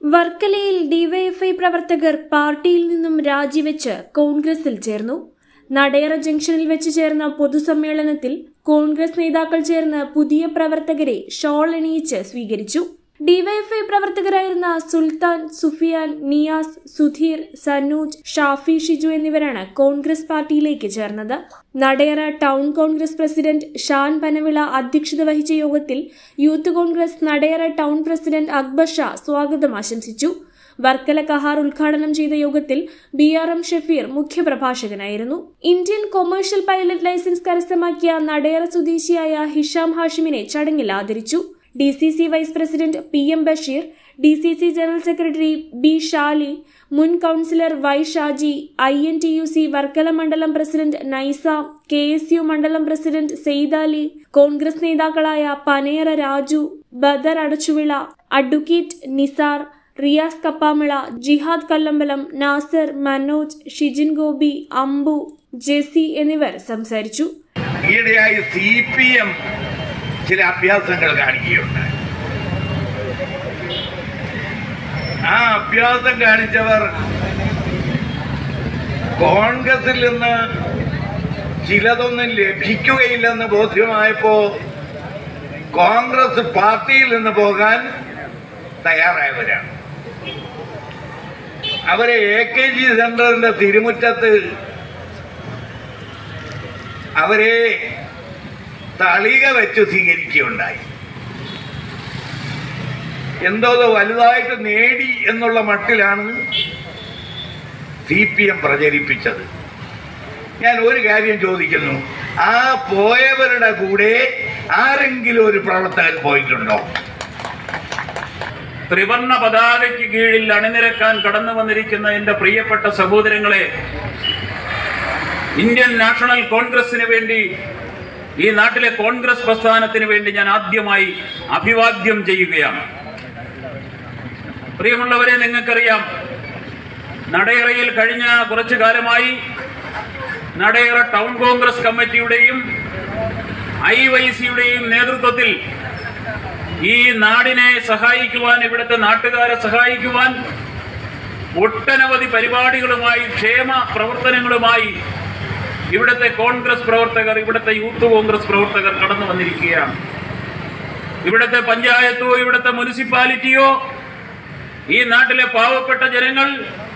വർക്കലയിൽ ഡിവൈഎഫ്ഐ പ്രവർത്തകർ പാർട്ടിയിൽ നിന്നും രാജിവെച്ച് കോൺഗ്രസിൽ ചേർന്നു നടയറ ജംഗ്ഷനിൽ വെച്ച് ചേർന്ന പൊതുസമ്മേളനത്തിൽ കോൺഗ്രസ് നേതാക്കൾ ചേർന്ന് പുതിയ പ്രവർത്തകരെ ഷോൾ അണിയിച്ച് സ്വീകരിച്ചു ഡിവൈഎഫ്ഐ പ്രവർത്തകരായിരുന്ന സുൽത്താൻ സുഫിയാൻ നിയാസ് സുധീർ സനൂജ് ഷാഫി ഷിജു എന്നിവരാണ് കോൺഗ്രസ് പാർട്ടിയിലേക്ക് ചേർന്നത് നടയറ ടൗൺ കോൺഗ്രസ് പ്രസിഡന്റ് ഷാൻ പനവിള അധ്യക്ഷത വഹിച്ച യോഗത്തിൽ youth Congress Nadayara town president Akbar Shah സ്വാഗതം ആശംസിച്ചു വർക്കല കഹാർ ഉദ്ഘാടനം ചെയ്ത യോഗത്തിൽ ബി ആർ എം ഷഫീർ മുഖ്യപ്രഭാഷകനായിരുന്നു ഇന്ത്യൻ കൊമേഴ്ഷ്യൽ പൈലറ്റ് ലൈസൻസ് കരസ്ഥമാക്കിയ നടയറ സ്വദേശിയായ ഹിഷാം ഹാഷിമിനെ ചടങ്ങിൽ ആദരിച്ചു D C C vice president P M Basheer D C C general secretary B Shali മുൻ councillor Y Shaji I N T U C Varkala മണ്ഡലം president Naisa K S U മണ്ഡലം president Saidali Congress നേതാക്കളായ പനയറ രാജു ബദർ അടച്ചുവിള അഡ്വക്കേറ്റ് നിസാർ റിയാസ് കപ്പാമിള ജിഹാദ് കല്ലമ്പലം നാസർ മനോജ് ഷിജിൻ ഗോപി അംബു ജെസി എന്നിവർ സംസാരിച്ചു ഈയിടെയായി സി പി എം ചില അഭ്യാസങ്ങൾ കാണിക്കുകയുണ്ടായി ആ അഭ്യാസം കാണിച്ചവർ കോൺഗ്രസിൽ നിന്ന് ചിലതൊന്നും ലഭിക്കുകയില്ലെന്ന് ബോധ്യമായപ്പോ കോൺഗ്രസ് പാർട്ടിയിൽ നിന്ന് പോകാൻ തയ്യാറായവരാണ് അവരെ എ കെ ജി സെന്ററിന്റെ തിരുമുറ്റത്ത് അവരെ തളിക വെച്ച് സ്വീകരിക്കുകയുണ്ടായി എന്തോ വലുതായിട്ട് നേടി എന്നുള്ള മട്ടിലാണ് സി പി എം പ്രചരിപ്പിച്ചത് ഞാൻ ഒരു കാര്യം ചോദിക്കുന്നു ആ പോയവരുടെ കൂടെ ആരെങ്കിലും ഒരു പ്രവർത്തകൻ പോയിട്ടുണ്ടോ ത്രിവർണ പതാകയ്ക്ക് കീഴിൽ അണിനിരക്കാൻ കടന്നു വന്നിരിക്കുന്ന എന്റെ പ്രിയപ്പെട്ട സഹോദരങ്ങളെ ഇന്ത്യൻ നാഷണൽ കോൺഗ്രസിന് വേണ്ടി ഈ നാട്ടിലെ കോൺഗ്രസ് പ്രസ്ഥാനത്തിന് വേണ്ടി ഞാൻ ആദ്യമായി അഭിവാദ്യം ചെയ്യുകയാണ് പ്രിയമുള്ളവരെ നിങ്ങൾക്കറിയാം നടയറയിൽ കഴിഞ്ഞ കുറച്ചു കാലമായി നടയറ ടൗൺ കോൺഗ്രസ് കമ്മിറ്റിയുടെയും ഐ വൈ സിയുടെയും നേതൃത്വത്തിൽ ഈ നാടിനെ സഹായിക്കുവാൻ ഇവിടുത്തെ നാട്ടുകാരെ സഹായിക്കുവാൻ ഒട്ടനവധി പരിപാടികളുമായി ക്ഷേമ പ്രവർത്തനങ്ങളുമായി ഇവിടുത്തെ കോൺഗ്രസ് പ്രവർത്തകർ ഇവിടുത്തെ യൂത്ത് കോൺഗ്രസ് പ്രവർത്തകർ കടന്നു വന്നിരിക്കുകയാണ് ഇവിടുത്തെ പഞ്ചായത്തോ ഇവിടുത്തെ മുനിസിപ്പാലിറ്റിയോ ഈ നാട്ടിലെ പാവപ്പെട്ട ജനങ്ങൾ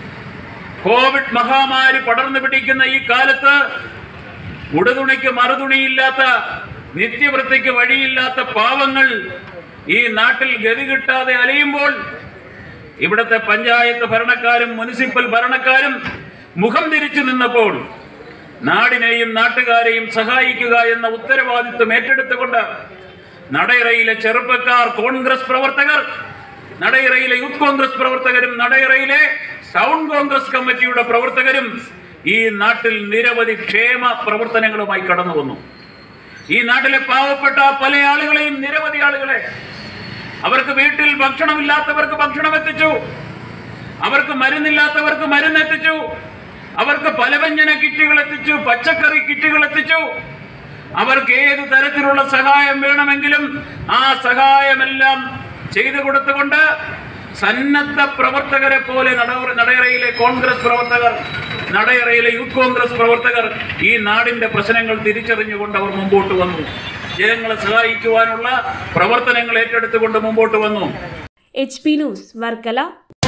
കോവിഡ് മഹാമാരി പടർന്നു പിടിക്കുന്ന ഈ കാലത്ത് ഉടുതുണിക്ക് മറുതുണിയില്ലാത്ത നിത്യവൃത്തിക്ക് വഴിയില്ലാത്ത പാവങ്ങൾ ഈ നാട്ടിൽ ഗതി കിട്ടാതെ അലയുമ്പോൾ ഇവിടുത്തെ പഞ്ചായത്ത് ഭരണക്കാരും മുനിസിപ്പൽ ഭരണക്കാരും മുഖം തിരിച്ചു നിന്നപ്പോൾ നാടിനെയും നാട്ടുകാരെയും സഹായിക്കുക എന്ന ഉത്തരവാദിത്വം ഏറ്റെടുത്തുകൊണ്ട് നടയറയിലെ ചെറുപ്പക്കാർ കോൺഗ്രസ് പ്രവർത്തകർ നടയറയിലെ യൂത്ത് കോൺഗ്രസ് പ്രവർത്തകരും നടയറയിലെ ടൗൺ കോൺഗ്രസ് കമ്മിറ്റിയുടെ പ്രവർത്തകരും ഈ നാട്ടിൽ നിരവധി ക്ഷേമ പ്രവർത്തനങ്ങളുമായി കടന്നു വന്നു ഈ നാട്ടിലെ പാവപ്പെട്ട പല ആളുകളെയും നിരവധി ആളുകളെ അവർക്ക് വീട്ടിൽ ഭക്ഷണമില്ലാത്തവർക്ക് ഭക്ഷണം എത്തിച്ചു അവർക്ക് മരുന്നില്ലാത്തവർക്ക് മരുന്ന് എത്തിച്ചു അവർക്ക് പലവ്യഞ്ജന കിറ്റുകൾ എത്തിച്ചു പച്ചക്കറി കിറ്റുകൾ എത്തിച്ചു അവർക്ക് ഏത് തരത്തിലുള്ള സഹായം വേണമെങ്കിലും ആ സഹായമെല്ലാം ചെയ്തു കൊടുത്തുകൊണ്ട് സന്നദ്ധ പ്രവർത്തകരെ പോലെ നട- നടയറയിലെ കോൺഗ്രസ് പ്രവർത്തകർ നടയറയിലെ യൂത്ത് കോൺഗ്രസ് പ്രവർത്തകർ ഈ നാടിന്റെ പ്രശ്നങ്ങൾ തിരിച്ചറിഞ്ഞുകൊണ്ട് അവർ മുമ്പോട്ട് വന്നു ജനങ്ങളെ സഹായിക്കുവാനുള്ള പ്രവർത്തനങ്ങൾ ഏറ്റെടുത്തുകൊണ്ട് മുമ്പോട്ട് വന്നു എച്ച് പി ന്യൂസ് വർക്കല